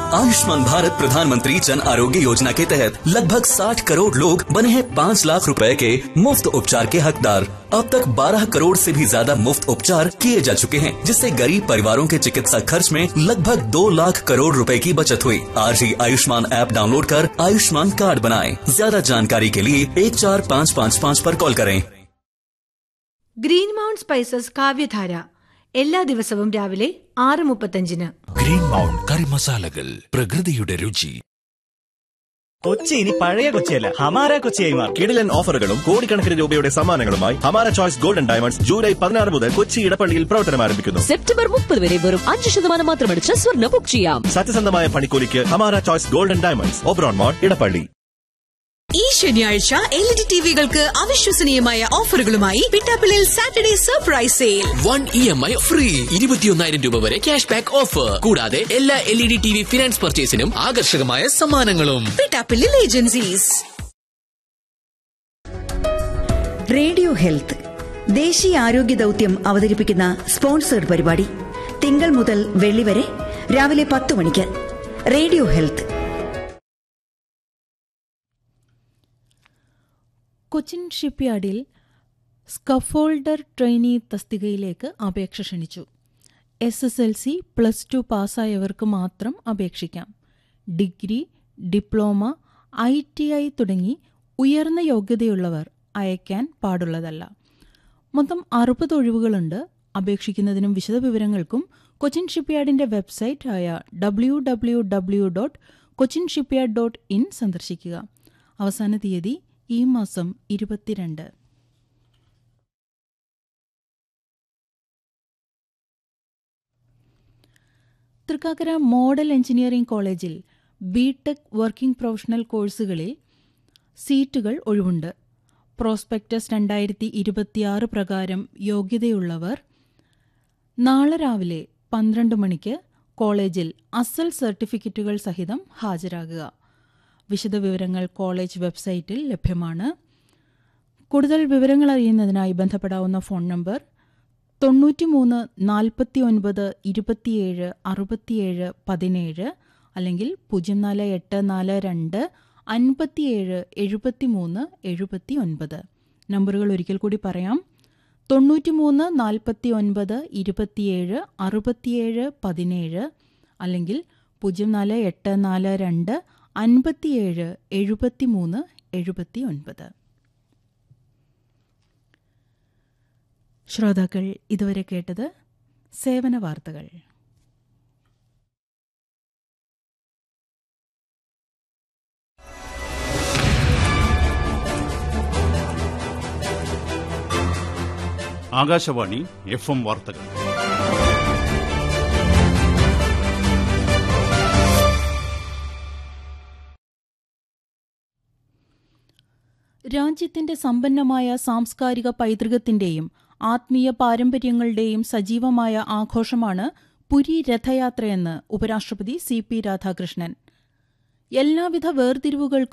आयुष्मान भारत प्रधानमंत्री जन आरोग्य योजना के तहत लगभग 60 करोड़ लोग बने हैं 5 लाख रुपए के मुफ्त उपचार के हकदार अब तक 12 करोड़ से भी ज्यादा मुफ्त उपचार किए जा चुके हैं जिससे गरीब परिवारों के चिकित्सा खर्च में लगभग 2 लाख करोड़ रुपए की बचत हुई आज ही आयुष्मान ऐप डाउनलोड कर आयुष्मान कार्ड बनाएं ज्यादा जानकारी के लिए एक चार पाँच पाँच पाँच पर कॉल करें ഗ്രീൻ മൗണ്ട് സ്പൈസസ് കാവ്യധാര എല്ലാ ദിവസവും രാവിലെ ആറ് മുപ്പത്തഞ്ചിന് ഗ്രീൻ മൗണ്ട് കറി മസാലകൾ പ്രകൃതിയുടെ രുചി കൊച്ചി ഇനി പഴയ കൊച്ചിയല്ല ഹമാര കൊച്ചിയായി മാറും കിടിലൻ ഓഫറുകളും കോടിക്കണക്കിന് രൂപയുടെ സമ്മാനങ്ങളുമായി ഹമാര ചോയ്സ് ഗോൾഡൻ ഡയമണ്ട്സ് ജൂലൈ പതിനാറ് മുതൽ കൊച്ചി ഇടപ്പള്ളിയിൽ പ്രവർത്തനം ആരംഭിക്കുന്നു സെപ്റ്റംബർ മുപ്പത് വരെ വെറും അഞ്ച് ശതമാനം മാത്രമടിച്ച് സ്വർണ്ണ ബുക്ക് ചെയ്യാം സത്യസന്ധമായ പണിക്കൂലിക്ക് Hamara choice golden diamonds Oberon mall Edappally ഈ ശനിയാഴ്ച എൽ ഇ ഡി ടിവികൾക്ക് അവിശ്വസനീയമായ ഓഫറുകളുമായി പിട്ടാപ്പിളിൽ Saturday surprise sale one E M I free ഇരുപത്തിയൊന്നായിരം രൂപ വരെ ക്യാഷ് ബാക്ക് ഓഫർ കൂടാതെ എല്ലാ L E D T V finance പർച്ചേസിനും ആകർഷകമായ സമ്മാനങ്ങളും പിട്ടാപ്പിളിൽ ഏജൻസീസ് റേഡിയോ ഹെൽത്ത് ദേശീയ ആരോഗ്യ ദൗത്യം അവതരിപ്പിക്കുന്ന സ്പോൺസേഡ് പരിപാടി തിങ്കൾ മുതൽ വെള്ളി വരെ രാവിലെ പത്ത് മണിക്ക് റേഡിയോ ഹെൽത്ത് കൊച്ചിൻ ഷിപ്പ്യാർഡിൽ സ്കഫോൾഡർ ട്രെയിനി തസ്തികയിലേക്ക് അപേക്ഷ ക്ഷണിച്ചു S S L C plus two പാസ്സായവർക്ക് മാത്രം അപേക്ഷിക്കാം degree diploma I T I തുടങ്ങി ഉയർന്ന യോഗ്യതയുള്ളവർ അയക്കാൻ പാടുള്ളതല്ല മൊത്തം അറുപത് ഒഴിവുകളുണ്ട് അപേക്ഷിക്കുന്നതിനും വിശദവിവരങ്ങൾക്കും കൊച്ചിൻ ഷിപ്പ്യാർഡിന്റെ വെബ്സൈറ്റ് ആയ W W W dot Cochin shipyard dot in സന്ദർശിക്കുക അവസാന തീയതി ഈ മാസം ഇരുപത്തിരണ്ട് തൃക്കാക്കര മോഡൽ എഞ്ചിനീയറിംഗ് കോളേജിൽ ബി ടെക് വർക്കിംഗ് പ്രൊഫഷണൽ കോഴ്സുകളിൽ സീറ്റുകൾ ഒഴിവുണ്ട് പ്രോസ്പെക്ടസ് രണ്ടായിരത്തി ഇരുപത്തിയാറ് പ്രകാരം യോഗ്യതയുള്ളവർ നാളെ രാവിലെ പന്ത്രണ്ട് മണിക്ക് കോളേജിൽ അസൽ സർട്ടിഫിക്കറ്റുകൾ സഹിതം ഹാജരാകുക വിശദവിവരങ്ങൾ കോളേജ് വെബ്സൈറ്റിൽ ലഭ്യമാണ് കൂടുതൽ വിവരങ്ങൾ അറിയുന്നതിനായി ബന്ധപ്പെടാവുന്ന ഫോൺ നമ്പർ തൊണ്ണൂറ്റിമൂന്ന് നാൽപ്പത്തി ഒൻപത് ഇരുപത്തിയേഴ് അറുപത്തിയേഴ് പതിനേഴ് അല്ലെങ്കിൽ പൂജ്യം നാല് എട്ട് നാല് രണ്ട് അൻപത്തിയേഴ് എഴുപത്തിമൂന്ന് എഴുപത്തി ഒൻപത് നമ്പറുകൾ ഒരിക്കൽ കൂടി പറയാം തൊണ്ണൂറ്റിമൂന്ന് നാൽപ്പത്തി ഒൻപത് ഇരുപത്തിയേഴ് അറുപത്തിയേഴ് പതിനേഴ് അല്ലെങ്കിൽ പൂജ്യം നാല് എട്ട് നാല് രണ്ട് അൻപത്തിയേഴ് എഴുപത്തിമൂന്ന് എഴുപത്തി ഒൻപത് ശ്രോതാക്കൾ ഇതുവരെ കേട്ടത് സേവന വാർത്തകൾ ആകാശവാണി എഫ് എം വാർത്തകൾ രാജ്യത്തിന്റെ സമ്പന്നമായ സാംസ്കാരിക പൈതൃകത്തിന്റെയും ആത്മീയ പാരമ്പര്യങ്ങളുടെയും സജീവമായ ആഘോഷമാണ് പുരി രഥയാത്രയെന്ന് ഉപരാഷ്ട്രപതി സി പി രാധാകൃഷ്ണൻ എല്ലാവിധ വേർതിരിവുകൾക്കും